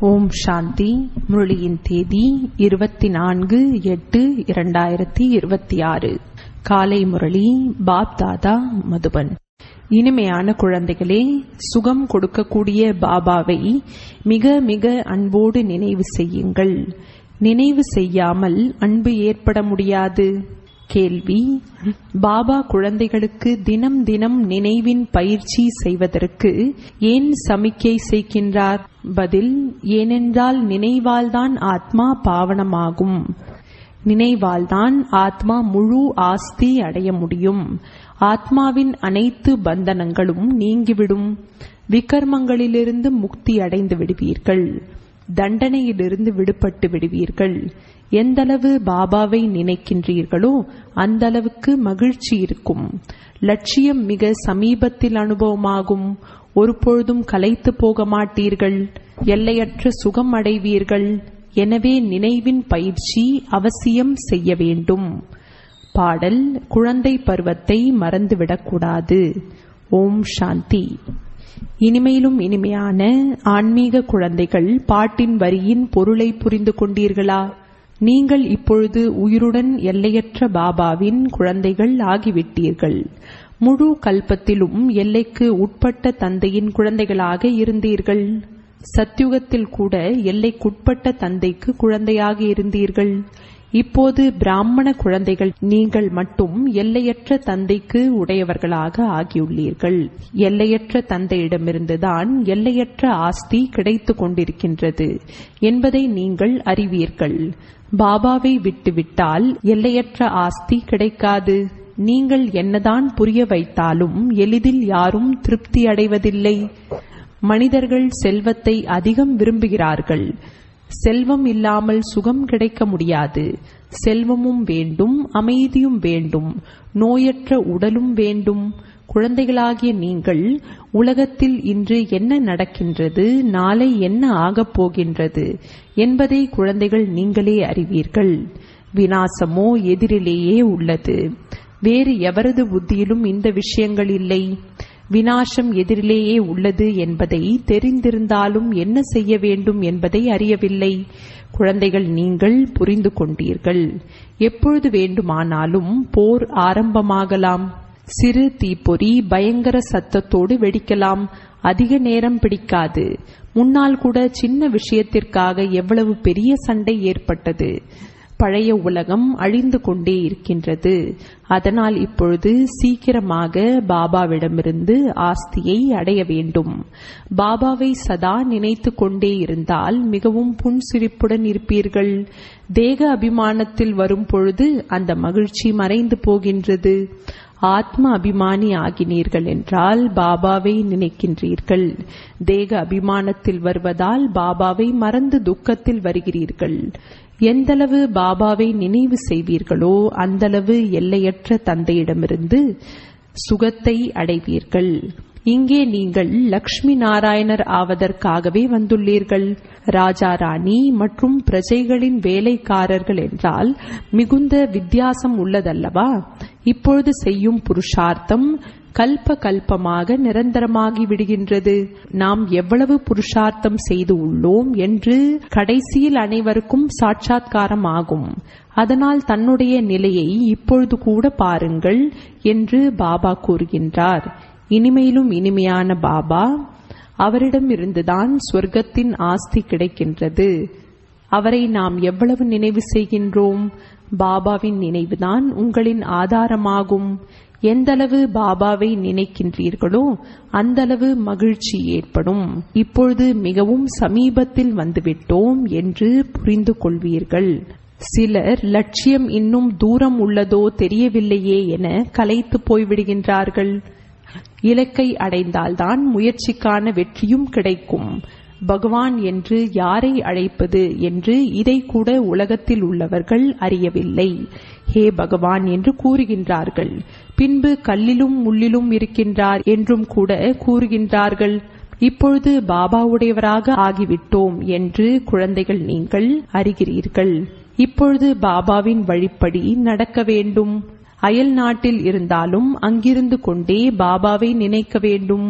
ஓம் சாந்தி முரளியின் தேதி இருபத்தி நான்கு எட்டு இரண்டாயிரத்தி இருபத்தி ஆறு காலை முரளி பாப் தாதா மதுபன் இனிமையான குழந்தைகளே சுகம் கொடுக்கக்கூடிய பாபாவை மிக மிக அன்போடு நினைவு செய்யுங்கள் நினைவு செய்யாமல் அன்பு ஏற்பட முடியாது கேள்வி பாபா குழந்தைகளுக்கு தினம் தினம் நினைவின் பயிற்சி செய்வதற்கு ஏன் சமிக்கை செய்கின்றார் பதில் ஏனென்றால் நினைவால்தான் ஆத்மா பாவனமாகும் நினைவால்தான் ஆத்மா முழு ஆஸ்தி அடைய முடியும் ஆத்மாவின் அனைத்து பந்தனங்களும் நீங்கிவிடும் விகர்மங்களிலிருந்து முக்தி அடைந்து விடுவீர்கள் தண்டனையிலிருந்து விடுபட்டு விடுவீர்கள் எந்தளவு பாபாவை நினைக்கின்றீர்களோ அந்த அளவுக்கு மகிழ்ச்சி இருக்கும் லட்சியம் மிக சமீபத்தில் அனுபவமாகும் ஒருபொழுதும் கலைத்து போக மாட்டீர்கள் எல்லையற்ற சுகம் அடைவீர்கள் எனவே நினைவின் பயிற்சி அவசியம் செய்ய வேண்டும் பாடல் குழந்தை பருவத்தை மறந்துவிடக்கூடாது ஓம் சாந்தி இனிமையிலும் இனிமையான ஆன்மீக குழந்தைகள் பாட்டின் வரியின் பொருளை புரிந்து கொண்டீர்களா நீங்கள் இப்பொழுது உயிருடன் எல்லையற்ற பாபாவின் குழந்தைகள் ஆகிவிட்டீர்கள் முழு கல்பத்திலும் எல்லைக்கு உட்பட்ட தந்தையின் குழந்தைகளாக இருந்தீர்கள் சத்யுகத்தில் கூட எல்லைக்குட்பட்ட தந்தைக்கு குழந்தையாக இருந்தீர்கள் இப்போது பிராமண குழந்தைகள் நீங்கள் மட்டும் எல்லையற்ற தந்தைக்கு உடையவர்களாக ஆகியுள்ளீர்கள் எல்லையற்ற தந்தையிடமிருந்துதான் எல்லையற்ற ஆஸ்தி கிடைத்துக் கொண்டிருக்கின்றது என்பதை நீங்கள் அறிவீர்கள் பாபாவை விட்டுவிட்டால் எல்லையற்ற ஆஸ்தி கிடைக்காது நீங்கள் என்னதான் புரிய வைத்தாலும் எளிதில் யாரும் திருப்தி அடைவதில்லை மனிதர்கள் செல்வத்தை அதிகம் விரும்புகிறார்கள் செல்வம் இல்லாமல் சுகம் கிடைக்க முடியாது செல்வமும் வேண்டும் அமைதியும் வேண்டும் நோயற்ற உடலும் வேண்டும் குழந்தைகளாகிய நீங்கள் உலகத்தில் இன்று என்ன நடக்கின்றது நாளை என்ன ஆகப் போகின்றது என்பதை குழந்தைகள் நீங்களே அறிவீர்கள் வினாசமோ எதிரிலேயே உள்ளது வேறு எவரது புத்தியிலும் இந்த விஷயங்கள் இல்லை வினாசம் எதிரிலேயே உள்ளது என்பதை தெரிந்திருந்தாலும் என்ன செய்ய வேண்டும் என்பதை அறியவில்லை குழந்தைகள் நீங்கள் புரிந்து கொண்டீர்கள் எப்பொழுது வேண்டுமானாலும் போர் ஆரம்பமாகலாம் சிறு தீப்பொறி பயங்கர சத்தத்தோடு வெடிக்கலாம் அதிக நேரம் பிடிக்காது முன்னால் கூட சின்ன விஷயத்திற்காக எவ்வளவு பெரிய சண்டை ஏற்பட்டது பழைய உலகம் அழிந்து கொண்டே இருக்கின்றது அதனால் இப்பொழுது சீக்கிரமாக பாபாவிடமிருந்து ஆஸ்தியை அடைய வேண்டும் பாபாவை சதா நினைத்து கொண்டே இருந்தால் மிகவும் புன்சிரிப்புடன் இருப்பீர்கள் தேக அபிமானத்தில் வரும் பொழுது அந்த மகிழ்ச்சி மறைந்து போகின்றது ஆத்ம அபிமானி ஆகினீர்கள் என்றால் பாபாவை நினைக்கின்றீர்கள் தேக அபிமானத்தில் வருவதால் பாபாவை மறந்து துக்கத்தில் வருகிறீர்கள் எந்தளவு பாபாவை நினைவு செய்வீர்களோ அந்தளவு எல்லையற்ற தந்தையிடமிருந்து சுகத்தை அடைவீர்கள் இங்கே நீங்கள் லக்ஷ்மி நாராயணர் ஆவதற்காகவே வந்துள்ளீர்கள் ராஜா ராணி மற்றும் பிரஜைகளின் வேலைக்காரர்கள் என்றால் மிகுந்த வித்தியாசம் உள்ளதல்லவா இப்பொழுது செய்யும் புருஷார்த்தம் கல்ப கல்பமாக நிரந்தரமாகி விடுகின்றது நாம் எவ்வளவு புருஷார்த்தம் செய்து உள்ளோம் என்று கடைசியில் அனைவருக்கும் சாட்சாத்காரம் ஆகும் அதனால் தன்னுடைய நிலையை இப்பொழுது கூட பாருங்கள் என்று பாபா கூறுகின்றார் இனிமையிலும் இனிமையான பாபா அவரிடமிருந்துதான் சொர்க்கத்தின் ஆஸ்தி கிடைக்கின்றது அவரை நாம் எவ்வளவு நினைவு செய்கின்றோம் பாபாவின் நினைவுதான் உங்களின் ஆதாரமாகும் எந்தளவு பாபாவை நினைக்கின்றீர்களோ அந்தளவு மகிழ்ச்சி ஏற்படும் இப்பொழுது மிகவும் சமீபத்தில் வந்துவிட்டோம் என்று புரிந்து கொள்வீர்கள் சிலர் லட்சியம் இன்னும் தூரம் உள்ளதோ தெரியவில்லையே என கலைத்து போய்விடுகின்றார்கள் இலக்கை அடைந்தால்தான் முயற்சிக்கான வெற்றியும் கிடைக்கும் பகவான் என்று யாரை அழைப்பது என்று இதை கூட உலகத்தில் உள்ளவர்கள் அறியவில்லை ஹே பகவான் என்று கூறுகின்றார்கள் பின்பு கல்லிலும் முள்ளிலும் இருக்கின்றார் என்றும் கூட கூறுகின்றார்கள் இப்பொழுது பாபாவுடையவராக ஆகிவிட்டோம் என்று குழந்தைகள் நீங்கள் அறிகிறீர்கள் இப்பொழுது பாபாவின் வழிப்படி நடக்க வேண்டும் அயல் நாட்டில் இருந்தாலும் அங்கிருந்து கொண்டே பாபாவை நினைக்க வேண்டும்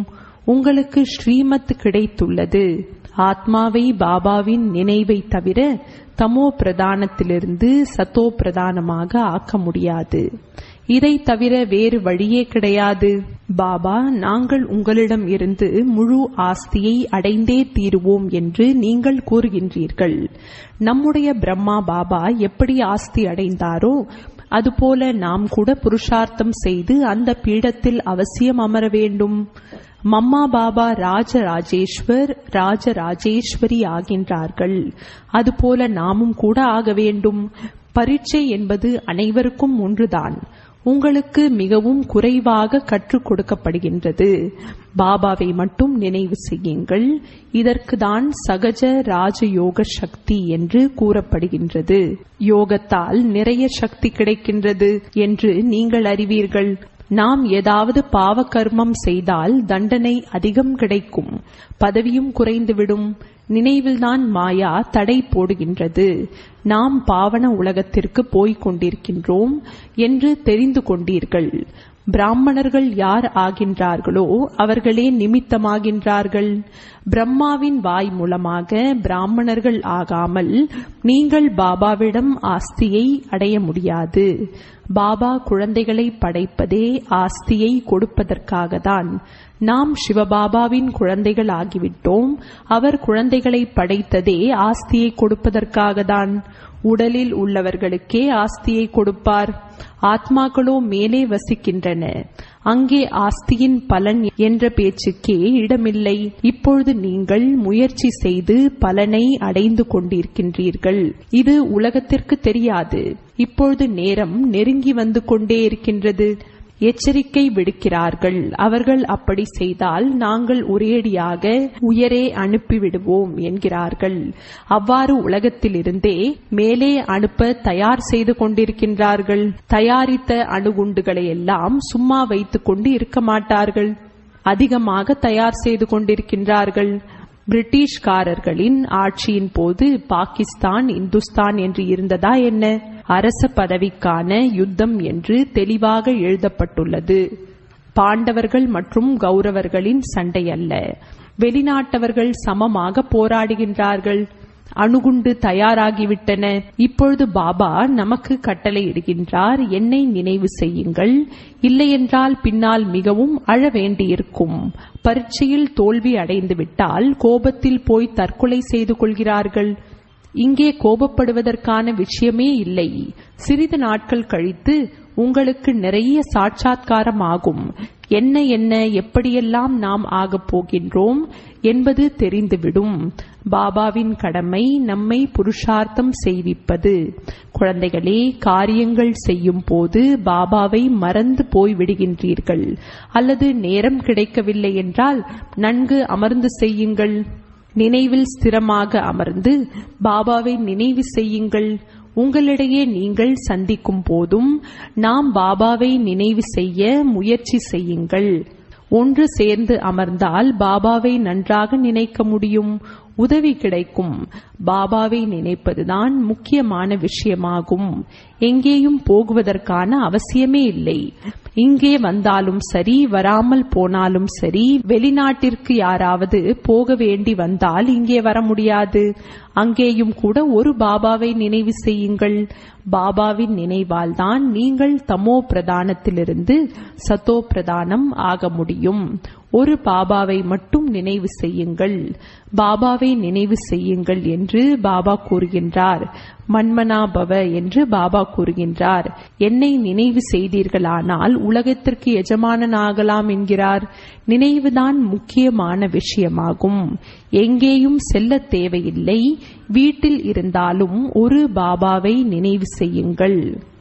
உங்களுக்கு ஸ்ரீமத் கிடைத்துள்ளது ஆத்மாவை பாபாவின் நினைவை தவிர தமோ பிரதானத்திலிருந்து சத்தோ பிரதானமாக ஆக்க முடியாது இதை தவிர வேறு வழியே கிடையாது பாபா நாங்கள் உங்களிடம் இருந்து முழு ஆஸ்தியை அடைந்தே தீருவோம் என்று நீங்கள் கூறுகின்றீர்கள் நம்முடைய பிரம்மா பாபா எப்படி ஆஸ்தி அடைந்தாரோ அதுபோல நாம் கூட புருஷார்த்தம் செய்து அந்த பீடத்தில் அவசியம் அமர வேண்டும் மம்மா பாபா ராஜராஜேஸ்வர் ராஜராஜேஸ்வரி ஆகின்றார்கள் அதுபோல நாமும் கூட ஆக வேண்டும் பரீட்சை என்பது அனைவருக்கும் ஒன்றுதான் உங்களுக்கு மிகவும் குறைவாக கற்றுக் கொடுக்கப்படுகின்றது பாபாவை மட்டும் நினைவு செய்யுங்கள் இதற்கு தான் சகஜ ராஜயோக சக்தி என்று கூறப்படுகின்றது யோகத்தால் நிறைய சக்தி கிடைக்கின்றது என்று நீங்கள் அறிவீர்கள் நாம் ஏதாவது பாவ கர்மம் செய்தால் தண்டனை அதிகம் கிடைக்கும் பதவியும் குறைந்துவிடும் நினைவில்தான் மாயா தடை போடுகின்றது நாம் பாவன உலகத்திற்கு போய்க் கொண்டிருக்கின்றோம் என்று தெரிந்து கொண்டீர்கள் பிராமணர்கள் யார் ஆகின்றார்களோ அவர்களே நிமித்தமாகின்றார்கள் பிரம்மாவின் வாய் மூலமாக பிராமணர்கள் ஆகாமல் நீங்கள் பாபாவிடம் ஆஸ்தியை அடைய முடியாது பாபா குழந்தைகளை படைப்பதே ஆஸ்தியை கொடுப்பதற்காகத்தான் நாம் சிவபாபாவின் குழந்தைகள் ஆகிவிட்டோம் அவர் குழந்தைகளை படைத்ததே ஆஸ்தியை கொடுப்பதற்காகத்தான் உடலில் உள்ளவர்களுக்கே ஆஸ்தியை கொடுப்பார் ஆத்மாக்களோ மேலே வசிக்கின்றன அங்கே ஆஸ்தியின் பலன் என்ற பேச்சுக்கே இடமில்லை இப்பொழுது நீங்கள் முயற்சி செய்து பலனை அடைந்து கொண்டிருக்கின்றீர்கள் இது உலகத்திற்கு தெரியாது இப்பொழுது நேரம் நெருங்கி வந்து கொண்டே இருக்கின்றது எச்சரிக்கை விடுக்கிறார்கள் அவர்கள் அப்படி செய்தால் நாங்கள் ஒரேடியாக உயரே அனுப்பிவிடுவோம் என்கிறார்கள் அவ்வாறு உலகத்திலிருந்தே மேலே அனுப்ப தயார் செய்து கொண்டிருக்கின்றார்கள் தயாரித்த அணுகுண்டுகளை எல்லாம் சும்மா வைத்துக் கொண்டு இருக்க மாட்டார்கள் அதிகமாக தயார் செய்து கொண்டிருக்கின்றார்கள் பிரிட்டிஷ்காரர்களின் ஆட்சியின் போது பாகிஸ்தான் இந்துஸ்தான் என்று இருந்ததா என்ன அரச பதவிக்கான யுத்தம் என்று தெளிவாக எழுதப்பட்டுள்ளது பாண்டவர்கள் மற்றும் கௌரவர்களின் சண்டை அல்ல வெளிநாட்டவர்கள் சமமாக போராடுகின்றார்கள் அணுகுண்டு தயாராகிவிட்டன இப்பொழுது பாபா நமக்கு கட்டளையிடுகின்றார் என்னை நினைவு செய்யுங்கள் இல்லையென்றால் பின்னால் மிகவும் அழ வேண்டியிருக்கும் பரீட்சையில் தோல்வி அடைந்துவிட்டால் கோபத்தில் போய் தற்கொலை செய்து கொள்கிறார்கள் இங்கே கோபப்படுவதற்கான விஷயமே இல்லை சிறிது நாட்கள் கழித்து உங்களுக்கு நிறைய சாட்சாத்காரம் ஆகும் என்ன என்ன எப்படியெல்லாம் நாம் ஆகப் போகின்றோம் என்பது தெரிந்துவிடும் பாபாவின் கடமை நம்மை புருஷார்த்தம் செய்விப்பது குழந்தைகளே காரியங்கள் செய்யும் போது பாபாவை மறந்து போய் விடுகின்றீர்கள் அல்லது நேரம் கிடைக்கவில்லை என்றால் நன்கு அமர்ந்து செய்யுங்கள் நினைவில் ஸ்திரமாக அமர்ந்து பாபாவை நினைவு செய்யுங்கள் உங்களிடையே நீங்கள் சந்திக்கும் போதும் நாம் பாபாவை நினைவு செய்ய முயற்சி செய்யுங்கள் ஒன்று சேர்ந்து அமர்ந்தால் பாபாவை நன்றாக நினைக்க முடியும் உதவி கிடைக்கும் பாபாவை நினைப்பதுதான் முக்கியமான விஷயமாகும் எங்கேயும் போகுவதற்கான அவசியமே இல்லை இங்கே வந்தாலும் சரி வராமல் போனாலும் சரி வெளிநாட்டிற்கு யாராவது போக வேண்டி வந்தால் இங்கே வர முடியாது அங்கேயும் கூட ஒரு பாபாவை நினைவு செய்யுங்கள் பாபாவின் நினைவால் தான் நீங்கள் தமோ பிரதானத்திலிருந்து சத்தோ பிரதானம் ஆக முடியும் ஒரு பாபாவை மட்டும் நினைவு செய்யுங்கள் பாபாவை நினைவு செய்யுங்கள் என்று பாபா கூறுகின்றார் மன்மனா பவ என்று பாபா கூறுகின்றார் என்னை நினைவு செய்தீர்களானால் உலகத்திற்கு எஜமானனாகலாம் என்கிறார் நினைவுதான் முக்கியமான விஷயமாகும் எங்கேயும் செல்ல தேவையில்லை வீட்டில் இருந்தாலும் ஒரு பாபாவை நினைவு செய்யுங்கள்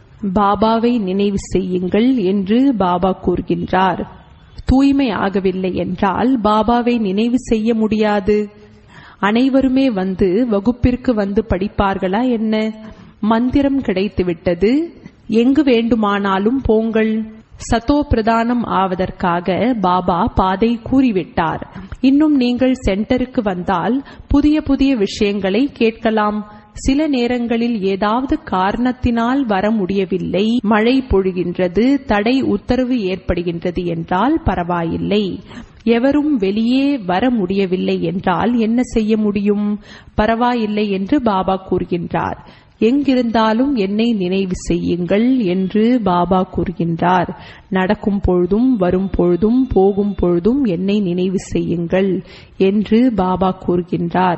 பாபாவை நினைவு செய்யுங்கள் என்று பாபா கூறுகின்றார் தூய்மை ஆகவில்லை என்றால் பாபாவை நினைவு செய்ய முடியாது அனைவருமே வந்து வகுப்பிற்கு வந்து படிப்பார்களா என்ன மந்திரம் கிடைத்துவிட்டது எங்கு வேண்டுமானாலும் போங்கள் சத்தோ பிரதானம் ஆவதற்காக பாபா பாதை கூறிவிட்டார் இன்னும் நீங்கள் சென்டருக்கு வந்தால் புதிய புதிய விஷயங்களை கேட்கலாம் சில நேரங்களில் ஏதாவது காரணத்தினால் வர முடியவில்லை மழை பொழிகின்றது தடை உத்தரவு ஏற்படுகின்றது என்றால் பரவாயில்லை எவரும் வெளியே வர முடியவில்லை என்றால் என்ன செய்ய முடியும் பரவாயில்லை என்று பாபா கூறுகின்றார் எங்கிருந்தாலும் என்னை நினைவு செய்யுங்கள் என்று பாபா கூறுகின்றார் நடக்கும் பொழுதும் வரும் பொழுதும் போகும் பொழுதும் என்னை நினைவு செய்யுங்கள் என்று பாபா கூறுகின்றார்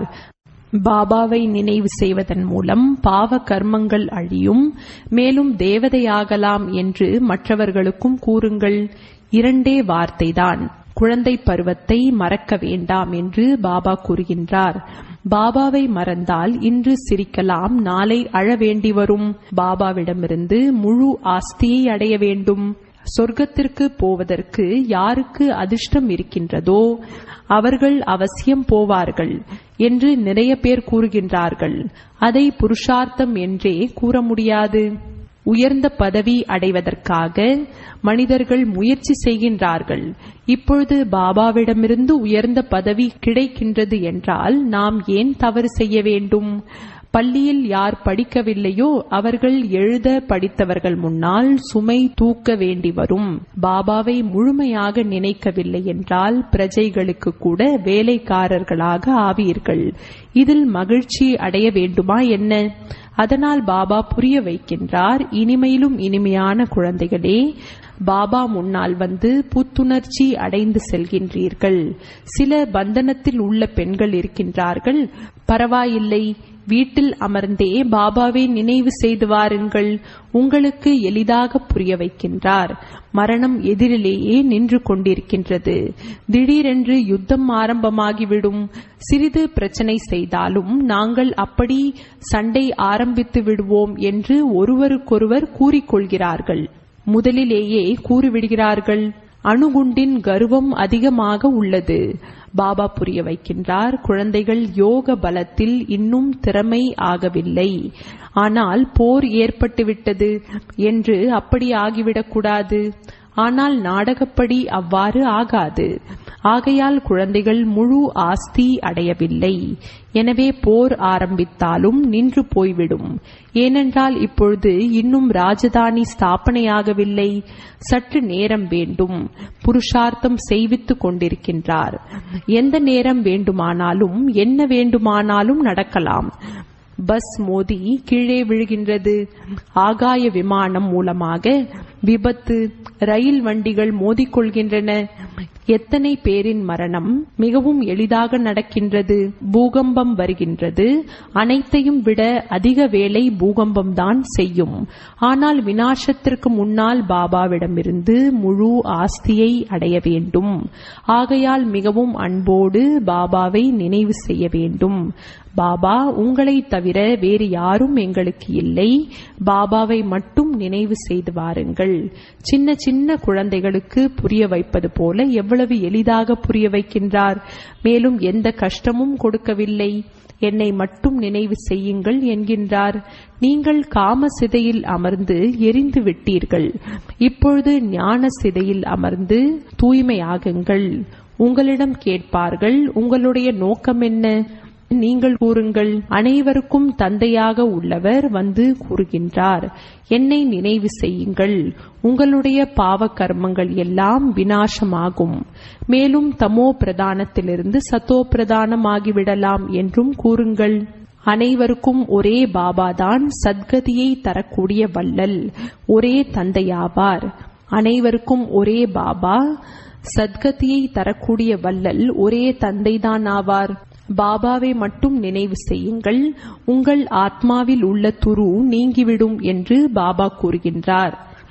பாபாவை நினைவு செய்வதன் மூலம் பாவ கர்மங்கள் அழியும் மேலும் தேவதையாகலாம் என்று மற்றவர்களுக்கும் கூறுங்கள் இரண்டே வார்த்தைதான் குழந்தை பருவத்தை மறக்க வேண்டாம் என்று பாபா கூறுகின்றார் பாபாவை மறந்தால் இன்று சிரிக்கலாம் நாளை அழ வேண்டி வரும் பாபாவிடமிருந்து முழு ஆஸ்தியை அடைய வேண்டும் சொர்க்கத்திற்கு போவதற்கு யாருக்கு அதிர்ஷ்டம் இருக்கின்றதோ அவர்கள் அவசியம் போவார்கள் என்று நிறைய பேர் கூறுகின்றார்கள் அதை புருஷார்த்தம் என்றே கூற முடியாது உயர்ந்த பதவி அடைவதற்காக மனிதர்கள் முயற்சி செய்கின்றார்கள் இப்பொழுது பாபாவிடமிருந்து உயர்ந்த பதவி கிடைக்கின்றது என்றால் நாம் ஏன் தவறு செய்ய வேண்டும் பள்ளியில் யார் படிக்கவில்லையோ அவர்கள் எழுத படித்தவர்கள் முன்னால் சுமை தூக்க வேண்டி வரும் பாபாவை முழுமையாக நினைக்கவில்லை என்றால் பிரஜைகளுக்கு கூட வேலைக்காரர்களாக ஆவீர்கள் இதில் மகிழ்ச்சி அடைய வேண்டுமா என்ன அதனால் பாபா புரிய வைக்கின்றார் இனிமையிலும் இனிமையான குழந்தைகளே பாபா முன்னால் வந்து புத்துணர்ச்சி அடைந்து செல்கின்றீர்கள் சில பந்தனத்தில் உள்ள பெண்கள் இருக்கின்றார்கள் பரவாயில்லை வீட்டில் அமர்ந்தே பாபாவை நினைவு செய்து வாருங்கள் உங்களுக்கு எளிதாக புரிய வைக்கின்றார் மரணம் எதிரிலேயே நின்று கொண்டிருக்கின்றது திடீரென்று யுத்தம் ஆரம்பமாகிவிடும் சிறிது பிரச்சனை செய்தாலும் நாங்கள் அப்படி சண்டை ஆரம்பித்து விடுவோம் என்று ஒருவருக்கொருவர் கூறிக்கொள்கிறார்கள் முதலிலேயே கூறிவிடுகிறார்கள் அணுகுண்டின் கர்வம் அதிகமாக உள்ளது பாபா புரிய வைக்கின்றார் குழந்தைகள் யோக பலத்தில் இன்னும் திறமை ஆகவில்லை ஆனால் போர் ஏற்பட்டுவிட்டது என்று அப்படி ஆகிவிடக்கூடாது ஆனால் நாடகப்படி அவ்வாறு ஆகாது ஆகையால் குழந்தைகள் முழு ஆஸ்தி அடையவில்லை எனவே போர் ஆரம்பித்தாலும் நின்று போய்விடும் ஏனென்றால் இப்பொழுது இன்னும் ராஜதானி ஸ்தாபனையாகவில்லை சற்று நேரம் வேண்டும் புருஷார்த்தம் செய்வித்துக் கொண்டிருக்கின்றார் எந்த நேரம் வேண்டுமானாலும் என்ன வேண்டுமானாலும் நடக்கலாம் பஸ் மோதி கீழே விழுகின்றது ஆகாய விமானம் மூலமாக விபத்து ரயில் வண்டிகள் மோதிக்கொள்கின்றன எத்தனை பேரின் மரணம் மிகவும் எளிதாக நடக்கின்றது பூகம்பம் வருகின்றது அனைத்தையும் விட அதிக வேலை பூகம்பம் தான் செய்யும் ஆனால் வினாசத்திற்கு முன்னால் பாபாவிடமிருந்து முழு ஆஸ்தியை அடைய வேண்டும் ஆகையால் மிகவும் அன்போடு பாபாவை நினைவு செய்ய வேண்டும் பாபா உங்களை தவிர வேறு யாரும் எங்களுக்கு இல்லை பாபாவை மட்டும் நினைவு செய்து வாருங்கள் சின்ன சின்ன குழந்தைகளுக்கு புரிய வைப்பது போல எவ்வளவு எளிதாக புரிய வைக்கின்றார் மேலும் எந்த கஷ்டமும் கொடுக்கவில்லை என்னை மட்டும் நினைவு செய்யுங்கள் என்கின்றார் நீங்கள் காம சிதையில் அமர்ந்து எரிந்து விட்டீர்கள் இப்பொழுது ஞான சிதையில் அமர்ந்து தூய்மையாகுங்கள் உங்களிடம் கேட்பார்கள் உங்களுடைய நோக்கம் என்ன நீங்கள் கூறுங்கள் அனைவருக்கும் தந்தையாக உள்ளவர் வந்து கூறுகின்றார் என்னை நினைவு செய்யுங்கள் உங்களுடைய பாவ கர்மங்கள் எல்லாம் வினாசமாகும் மேலும் தமோ பிரதானத்திலிருந்து சத்தோ பிரதானமாகிவிடலாம் என்றும் கூறுங்கள் அனைவருக்கும் ஒரே பாபாதான் சத்கதியை தரக்கூடிய வள்ளல் ஒரே தந்தையாவார் அனைவருக்கும் ஒரே பாபா சத்கதியை தரக்கூடிய வள்ளல் ஒரே தந்தைதான் ஆவார் பாபாவை மட்டும் நினைவு செய்யுங்கள் உங்கள் ஆத்மாவில் உள்ள துரு நீங்கிவிடும் என்று பாபா கூறுகின்றார்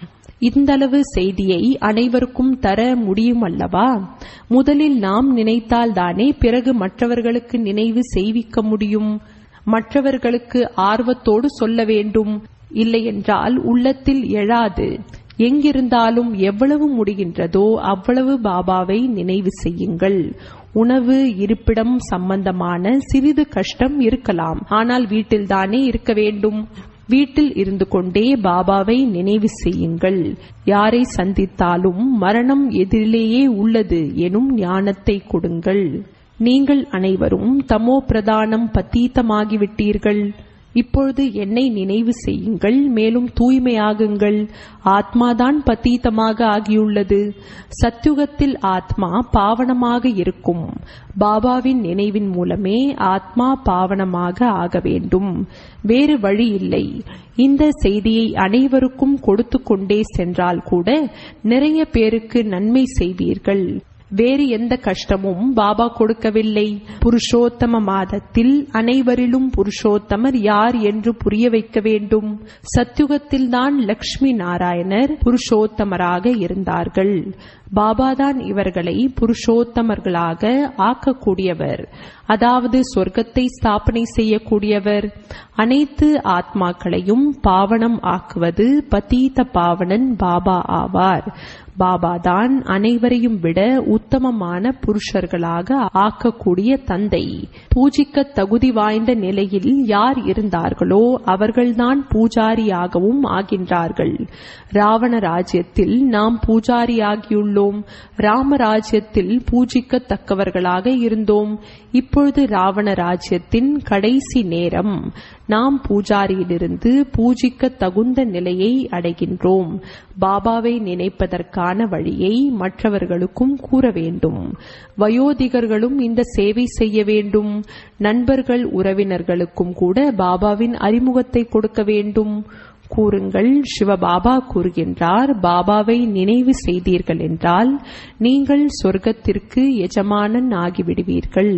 இந்தளவு செய்தியை அனைவருக்கும் தர முடியும் அல்லவா முதலில் நாம் நினைத்தால்தானே பிறகு மற்றவர்களுக்கு நினைவு செய்விக்க முடியும் மற்றவர்களுக்கு ஆர்வத்தோடு சொல்ல வேண்டும் இல்லையென்றால் உள்ளத்தில் எழாது எங்கிருந்தாலும் எவ்வளவு முடிகின்றதோ அவ்வளவு பாபாவை நினைவு செய்யுங்கள் உணவு இருப்பிடம் சம்பந்தமான சிறிது கஷ்டம் இருக்கலாம் ஆனால் வீட்டில்தானே இருக்க வேண்டும் வீட்டில் இருந்து கொண்டே பாபாவை நினைவு செய்யுங்கள் யாரை சந்தித்தாலும் மரணம் எதிரிலேயே உள்ளது எனும் ஞானத்தை கொடுங்கள் நீங்கள் அனைவரும் தமோ பிரதானம் பத்தீத்தமாகிவிட்டீர்கள் இப்பொழுது என்னை நினைவு செய்யுங்கள் மேலும் தூய்மையாகுங்கள் ஆத்மாதான் பத்தீதமாக ஆகியுள்ளது சத்யுகத்தில் ஆத்மா பாவனமாக இருக்கும் பாபாவின் நினைவின் மூலமே ஆத்மா பாவனமாக ஆக வேண்டும் வேறு வழி இல்லை இந்த செய்தியை அனைவருக்கும் கொடுத்து கொண்டே சென்றால் கூட நிறைய பேருக்கு நன்மை செய்வீர்கள் வேறு எந்த கஷ்டமும் பாபா கொடுக்கவில்லை புருஷோத்தம மாதத்தில் அனைவரிலும் புருஷோத்தமர் யார் என்று புரிய வைக்க வேண்டும் சத்யுகத்தில்தான் லக்ஷ்மி நாராயணர் புருஷோத்தமராக இருந்தார்கள் பாபாதான் இவர்களை புருஷோத்தமர்களாக ஆக்கக்கூடியவர் அதாவது சொர்க்கத்தை ஸ்தாபனை செய்யக்கூடியவர் அனைத்து ஆத்மாக்களையும் பாவனம் ஆக்குவது பதீத பாவனன் பாபா ஆவார் பாபாதான் அனைவரையும் விட உத்தமமான புருஷர்களாக ஆக்கக்கூடிய தந்தை பூஜிக்க தகுதி வாய்ந்த நிலையில் யார் இருந்தார்களோ அவர்கள்தான் பூஜாரியாகவும் ஆகின்றார்கள் ராவண ராஜ்யத்தில் நாம் பூஜாரியாகியுள்ளோம் ராமராஜ்யத்தில் பூஜிக்கத்தக்கவர்களாக இருந்தோம் இப்பொழுது ராவண ராஜ்யத்தின் கடைசி நேரம் நாம் பூஜாரியிலிருந்து பூஜிக்க தகுந்த நிலையை அடைகின்றோம் பாபாவை நினைப்பதற்கான வழியை மற்றவர்களுக்கும் கூற வேண்டும் வயோதிகர்களும் இந்த சேவை செய்ய வேண்டும் நண்பர்கள் உறவினர்களுக்கும் கூட பாபாவின் அறிமுகத்தை கொடுக்க வேண்டும் கூறுங்கள் சிவபாபா கூறுகின்றார் பாபாவை நினைவு செய்தீர்கள் என்றால் நீங்கள் சொர்க்கத்திற்கு எஜமானன் ஆகிவிடுவீர்கள்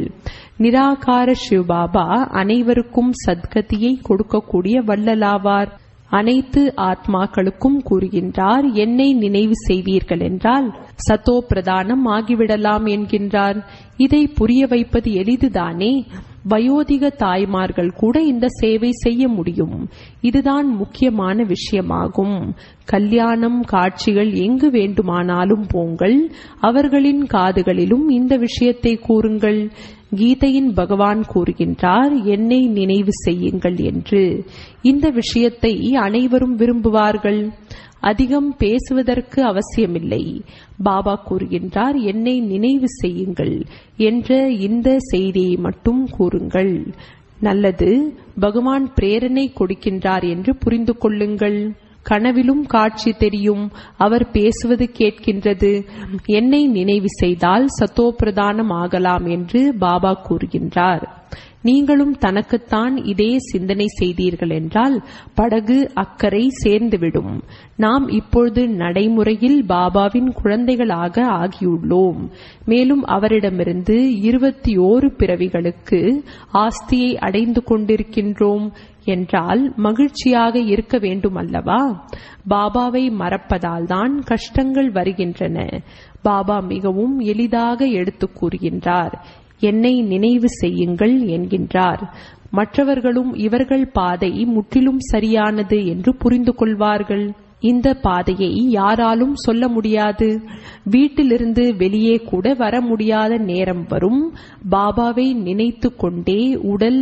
நிராகார சிவபாபா அனைவருக்கும் சத்கதியை கொடுக்கக்கூடிய வள்ளலாவார் அனைத்து ஆத்மாக்களுக்கும் கூறுகின்றார் என்னை நினைவு செய்வீர்கள் என்றால் சத்தோ பிரதானம் ஆகிவிடலாம் என்கின்றார் இதை புரிய வைப்பது எளிதுதானே வயோதிக தாய்மார்கள் கூட இந்த சேவை செய்ய முடியும் இதுதான் முக்கியமான விஷயமாகும் கல்யாணம் காட்சிகள் எங்கு வேண்டுமானாலும் போங்கள் அவர்களின் காதுகளிலும் இந்த விஷயத்தை கூறுங்கள் கீதையின் பகவான் கூறுகின்றார் என்னை நினைவு செய்யுங்கள் என்று இந்த விஷயத்தை அனைவரும் விரும்புவார்கள் அதிகம் பேசுவதற்கு அவசியமில்லை பாபா கூறுகின்றார் என்னை நினைவு செய்யுங்கள் என்ற இந்த செய்தியை மட்டும் கூறுங்கள் நல்லது பகவான் பிரேரணை கொடுக்கின்றார் என்று புரிந்து கொள்ளுங்கள் கனவிலும் காட்சி தெரியும் அவர் பேசுவது கேட்கின்றது என்னை நினைவு செய்தால் சத்தோப்பிரதானம் ஆகலாம் என்று பாபா கூறுகின்றார் நீங்களும் தனக்குத்தான் இதே சிந்தனை செய்தீர்கள் என்றால் படகு அக்கறை சேர்ந்துவிடும் நாம் இப்பொழுது நடைமுறையில் பாபாவின் குழந்தைகளாக ஆகியுள்ளோம் மேலும் அவரிடமிருந்து இருபத்தி ஓரு பிறவிகளுக்கு ஆஸ்தியை அடைந்து கொண்டிருக்கின்றோம் என்றால் மகிழ்ச்சியாக இருக்க வேண்டும் அல்லவா பாபாவை மறப்பதால் தான் கஷ்டங்கள் வருகின்றன பாபா மிகவும் எளிதாக எடுத்துக் கூறுகின்றார் என்னை நினைவு செய்யுங்கள் என்கின்றார் மற்றவர்களும் இவர்கள் பாதை முற்றிலும் சரியானது என்று புரிந்து கொள்வார்கள் இந்த பாதையை யாராலும் சொல்ல முடியாது வீட்டிலிருந்து வெளியே கூட வர முடியாத நேரம் வரும் பாபாவை நினைத்து கொண்டே உடல்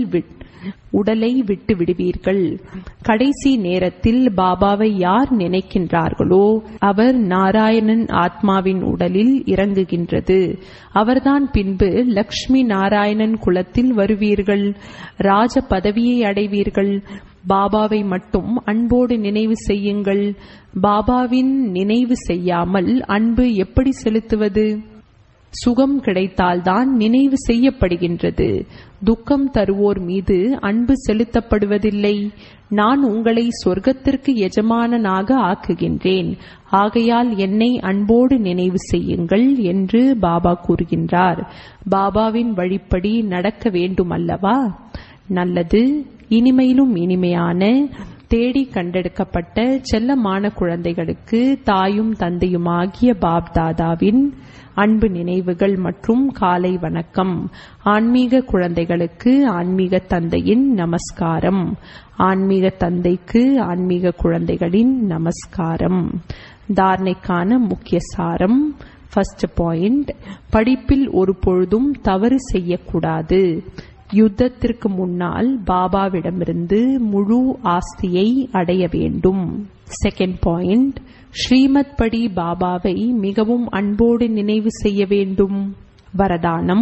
உடலை விட்டு விடுவீர்கள் கடைசி நேரத்தில் பாபாவை யார் நினைக்கின்றார்களோ அவர் நாராயணன் ஆத்மாவின் உடலில் இறங்குகின்றது அவர்தான் பின்பு லக்ஷ்மி நாராயணன் குலத்தில் வருவீர்கள் ராஜ பதவியை அடைவீர்கள் பாபாவை மட்டும் அன்போடு நினைவு செய்யுங்கள் பாபாவின் நினைவு செய்யாமல் அன்பு எப்படி செலுத்துவது சுகம் கிடைத்தால்தான் நினைவு செய்யப்படுகின்றது துக்கம் தருவோர் மீது அன்பு செலுத்தப்படுவதில்லை நான் உங்களை சொர்க்கத்திற்கு எஜமானனாக ஆக்குகின்றேன் ஆகையால் என்னை அன்போடு நினைவு செய்யுங்கள் என்று பாபா கூறுகின்றார் பாபாவின் வழிப்படி நடக்க வேண்டும் அல்லவா நல்லது இனிமையிலும் இனிமையான தேடி கண்டெடுக்கப்பட்ட செல்லமான குழந்தைகளுக்கு தாயும் தந்தையுமாகிய பாப் தாதாவின் அன்பு நினைவுகள் மற்றும் காலை வணக்கம் ஆன்மீக குழந்தைகளுக்கு ஆன்மீக தந்தையின் நமஸ்காரம் ஆன்மீக தந்தைக்கு ஆன்மீக குழந்தைகளின் நமஸ்காரம் தாரணைக்கான முக்கிய சாரம் ஃபர்ஸ்ட் பாயிண்ட் படிப்பில் ஒரு பொழுதும் தவறு செய்யக்கூடாது யுத்தத்திற்கு முன்னால் பாபாவிடமிருந்து முழு ஆஸ்தியை அடைய வேண்டும் செகண்ட் பாயிண்ட் ஸ்ரீமத் படி பாபாவை மிகவும் அன்போடு நினைவு செய்ய வேண்டும் வரதானம்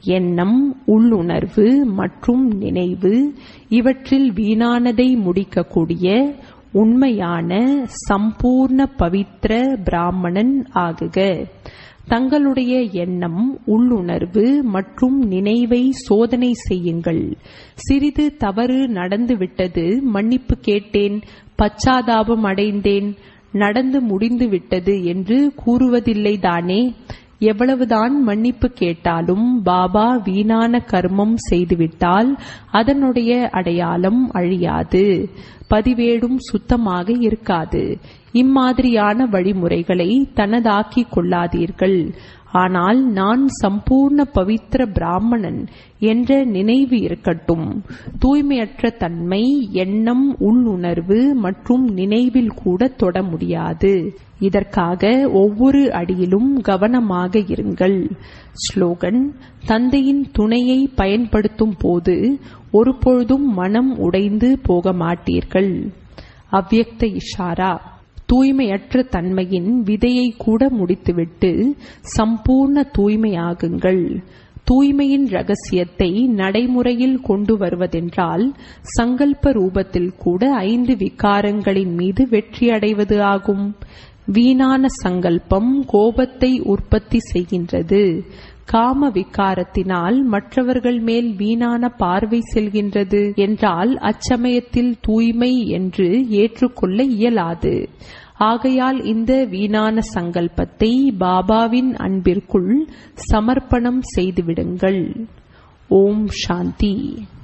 எண்ணம் உள்ளுணர்வு மற்றும் நினைவு இவற்றில் வீணானதை முடிக்கக்கூடிய உண்மையான சம்பூர்ண பவித்ர பிராமணன் ஆகுக தங்களுடைய எண்ணம் உள்ளுணர்வு மற்றும் நினைவை சோதனை செய்யுங்கள் சிறிது தவறு நடந்துவிட்டது மன்னிப்பு கேட்டேன் பச்சாதாபம் அடைந்தேன் நடந்து முடிந்து விட்டது என்று கூறுவதில்லை தானே எவ்வளவுதான் மன்னிப்பு கேட்டாலும் பாபா வீணான கர்மம் செய்துவிட்டால் அதனுடைய அடையாளம் அழியாது பதிவேடும் சுத்தமாக இருக்காது இம்மாதிரியான வழிமுறைகளை தனதாக்கிக் கொள்ளாதீர்கள் ஆனால் நான் சம்பூர்ண பவித்ர பிராமணன் என்ற நினைவு இருக்கட்டும் தூய்மையற்ற தன்மை எண்ணம் உள்ளுணர்வு மற்றும் நினைவில் கூட தொட முடியாது இதற்காக ஒவ்வொரு அடியிலும் கவனமாக இருங்கள் ஸ்லோகன் தந்தையின் துணையை பயன்படுத்தும் போது ஒருபொழுதும் மனம் உடைந்து போக மாட்டீர்கள் அவ்யக்த இஷாரா தூய்மையற்ற தன்மையின் விதையை கூட முடித்துவிட்டு சம்பூர்ண தூய்மையாகுங்கள் தூய்மையின் ரகசியத்தை நடைமுறையில் கொண்டு வருவதென்றால் சங்கல்ப ரூபத்தில் கூட ஐந்து விகாரங்களின் மீது வெற்றியடைவது ஆகும் வீணான சங்கல்பம் கோபத்தை உற்பத்தி செய்கின்றது காம விகாரத்தினால் மற்றவர்கள் மேல் வீணான பார்வை செல்கின்றது என்றால் அச்சமயத்தில் தூய்மை என்று ஏற்றுக்கொள்ள இயலாது ஆகையால் இந்த வீணான சங்கல்பத்தை பாபாவின் அன்பிற்குள் சமர்ப்பணம் செய்துவிடுங்கள் ஓம் சாந்தி